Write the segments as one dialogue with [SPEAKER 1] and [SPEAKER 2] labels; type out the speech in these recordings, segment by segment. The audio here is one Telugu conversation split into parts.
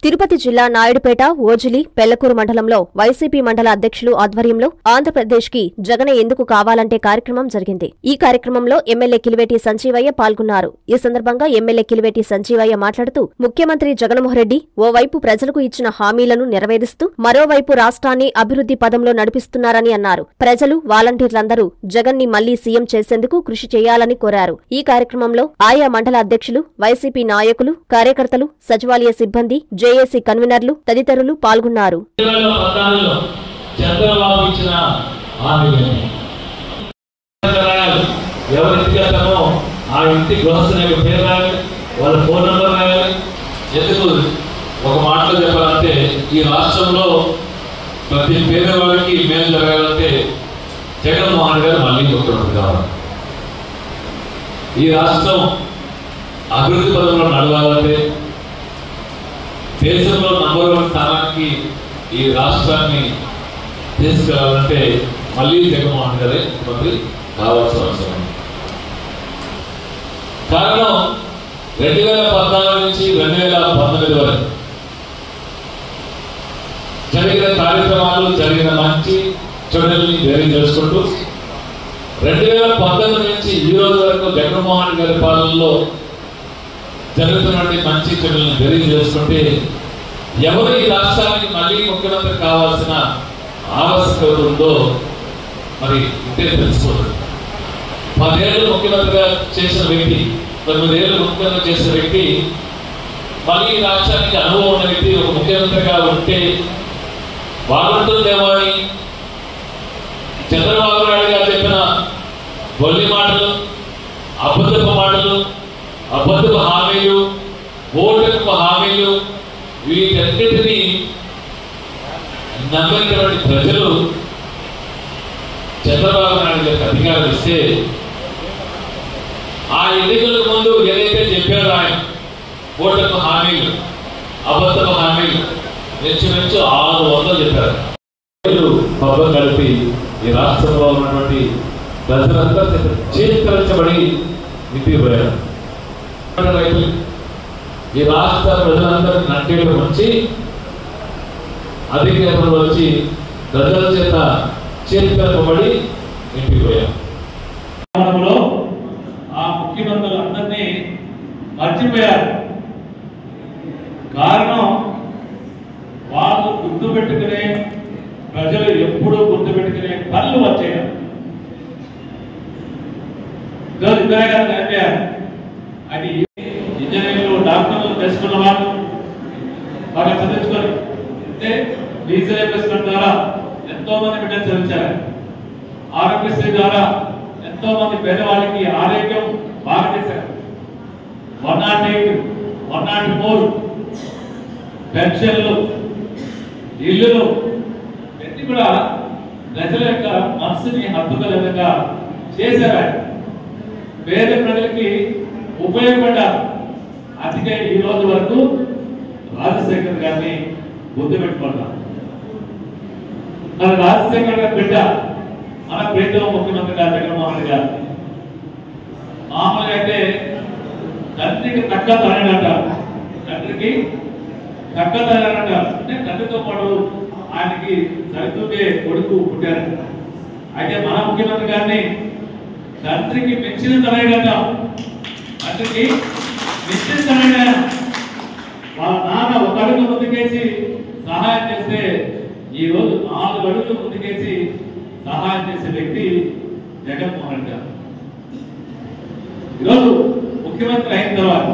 [SPEAKER 1] తిరుపతి జిల్లా నాయుడుపేట ఓజిలి పెళ్లకూరు మండలంలో వైసీపీ మండల అధ్యక్షులు ఆధ్వర్యంలో ఆంధ్రప్రదేశ్ కి జగన్ ఎందుకు కావాలంటే కార్యక్రమం జరిగింది ఈ కార్యక్రమంలో ఎమ్మెల్యే కిలివేటి సంజీవయ్య పాల్గొన్నారు ఈ సందర్భంగా ఎమ్మెల్యే కిలివేటి సంజీవయ్య మాట్లాడుతూ ముఖ్యమంత్రి జగన్మోహన్ రెడ్డి ఓవైపు ప్రజలకు ఇచ్చిన హామీలను నెరవేరుస్తూ మరోవైపు రాష్ట్రాన్ని అభివృద్ధి పదంలో నడిపిస్తున్నారని అన్నారు ప్రజలు వాలంటీర్లందరూ జగన్ ని మళ్లీ సీఎం చేసేందుకు కృషి చేయాలని కోరారు ఈ కార్యక్రమంలో ఆయా మండల అధ్యక్షులు వైసీపీ నాయకులు కార్యకర్తలు సచివాలయ సిబ్బంది జేఏసీ కన్వీనర్లు తదితరులు పాల్గొన్నారు
[SPEAKER 2] రెండు వేల పద్నాలుగులో చంద్రబాబు ఇచ్చిన హామీలని రాయాలి ఎవరి వ్యక్తిగతమో ఆ ఇంటి గృహస్థుని యొక్క పేరు రాయాలి వాళ్ళ ఫోన్ నెంబర్ రాయాలి ఎందుకు ఒక మాటలో చెప్పాలంటే ఈ రాష్ట్రంలో ప్రతి పేదవాడికి మేలు జరగాలంటే జగన్మోహన్ గారు మళ్ళీ ముఖ్యమంత్రి కావాలి ఈ రాష్ట్రం అభివృద్ధి పదంలో నడవాలంటే దేశంలో నంబర్ వన్ స్థానానికి ఈ రాష్ట్రాన్ని తీసుకెళ్లాలంటే మళ్ళీ జగన్మోహన్ గారే ముఖ్యమంత్రి కావాల్సిన అవసరం ఉంది కారణం రెండు వేల పద్నాలుగు నుంచి రెండు వేల పంతొమ్మిది వరకు జరిగిన కార్యక్రమాలు జరిగిన మంచి చెడుల్ని వేరే చేసుకుంటూ రెండు వేల పంతొమ్మిది నుంచి ఈ రోజు వరకు జగన్మోహన్ గారి పాలనలో జరుగుతున్నటువంటి మంచి చెడులను తెలియజేసుకుంటే ఎవరు ఈ రాష్ట్రానికి మళ్ళీ ముఖ్యమంత్రి కావాల్సిన ఆవశ్యకత ఉందో మరి ఇంతే తెలుసుకోవాలి పదేళ్ళు ముఖ్యమంత్రిగా చేసిన వ్యక్తి తొమ్మిదేళ్ళు ముఖ్యమంత్రి చేసిన వ్యక్తి మళ్ళీ ఈ రాష్ట్రానికి అనుభవం ఉన్న వ్యక్తి ఒక ముఖ్యమంత్రిగా ఉంటే బాగుంటుందేమో అని చంద్రబాబు నాయుడు గారు చెప్పిన బొల్లి మాటలు అబద్ధపు మాటలు అబద్ధపు హామీలు ఓటకు హామీలు వీటన్నిటినీ నమ్మినటువంటి ప్రజలు చంద్రబాబు నాయుడు గారికి అధికారం ఇస్తే ఆ ఎన్నికలకు ముందు ఏదైతే చెప్పారో ఆయన ఓటకు హామీలు అబద్ధపు హామీలు ఇంచుమించు ఆరు వందలు చెప్పారు ప్రజలు పబ్బం కలిపి ఈ రాష్ట్రంలో ఉన్నటువంటి ప్రజలంతా చేతికరించబడి ఇంటికి పోయారు రైతులు ఈ రాష్ట్ర ప్రజలందరినీ నట్టేట ఉంచి అధికారులు వచ్చి ప్రజల చేత చేతికరింపబడి ఇంటికి పోయారు
[SPEAKER 3] కాలంలో ఆ ముఖ్యమంత్రులు అందరినీ మర్చిపోయారు కారణం వాళ్ళు గుర్తు పెట్టుకునే ప్రజలు ఎప్పుడూ గుర్తు పెట్టుకునే పనులు వచ్చాయి ఈరోజు ఇందిరా గాంధీ చనిపోయారు అది ఇంజనీర్లు డాక్టర్లు తెలుసుకున్న వాళ్ళు బాగా చదివించుకొని అంటే రీజనబుల్ ద్వారా ఎంతో మంది బిడ్డలు చదివించారు ఆరోగ్యశ్రీ ద్వారా ఎంతో మంది పేదవాళ్ళకి ఆరోగ్యం బాగా చేశారు one not eight one not four పెన్షన్లు ఇల్లులు ఇవన్నీ కూడా ప్రజల యొక్క మనసుని హత్తుకునే విధంగా చేశారు ఆయన పేద ప్రజలకి ఉపయోగపడ్డారు అందుకే ఈ రోజు వరకు రాజశేఖర్ గారిని గుర్తుపెట్టుకున్నాం మన రాజశేఖర్ గారి బిడ్డ మన ప్రీతం ముఖ్యమంత్రి గారు జగన్మోహన్ రెడ్డి గారు మామూలుగా అయితే తండ్రికి తగ్గ తనని అంటారు తండ్రికి తగ్గ తనని అంటారు అంటే తండ్రితో పాటు ఆయనకి సరితూగే కొడుకు పుట్టారు అయితే మన ముఖ్యమంత్రి గారిని తండ్రికి మెచ్చిన తనయుడు అంటాం తండ్రికి మెచ్చిన తనయుడు వాళ్ళ నాన్న ఒక అడుగు ముందుకేసి సహాయం చేస్తే ఈ రోజు నాలుగు అడుగులు ముందుకేసి సహాయం చేసే వ్యక్తి జగన్మోహన్ రెడ్డి గారు ఈరోజు ముఖ్యమంత్రి అయిన తర్వాత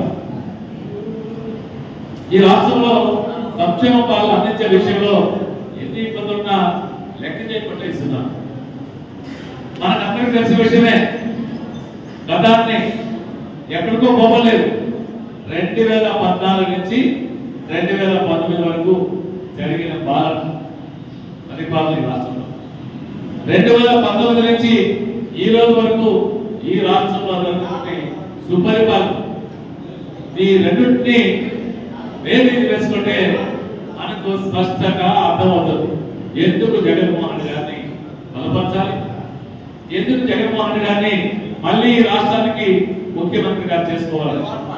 [SPEAKER 3] ఈ రాష్ట్రంలో సంక్షేమ పాలన అందించే విషయంలో ఎన్ని ఇబ్బందులున్నా లెక్క చేయకుండా ఇస్తున్నారు మనకందరికీ తెలిసిన విషయమే గతాన్ని ఎక్కడికో పోవలేదు రెండు వేల పద్నాలుగు నుంచి రెండు వేల పంతొమ్మిది వరకు జరిగిన పాలన పరిపాలన ఈ రాష్ట్రంలో రెండు వేల పంతొమ్మిది నుంచి ఈ రోజు వరకు ఈ రాష్ట్రంలో జరుగుతున్నటువంటి సుపరిపాలన ఈ రెండింటిని వేదిక వేసుకుంటే మనకు స్పష్టంగా అర్థమవుతుంది ఎందుకు జగన్మోహన్ రెడ్డి గారిని బలపరచాలి ఎందుకు జగన్మోహన్ రెడ్డి గారిని మళ్ళీ ఈ రాష్ట్రానికి ముఖ్యమంత్రిగా చేసుకోవాలి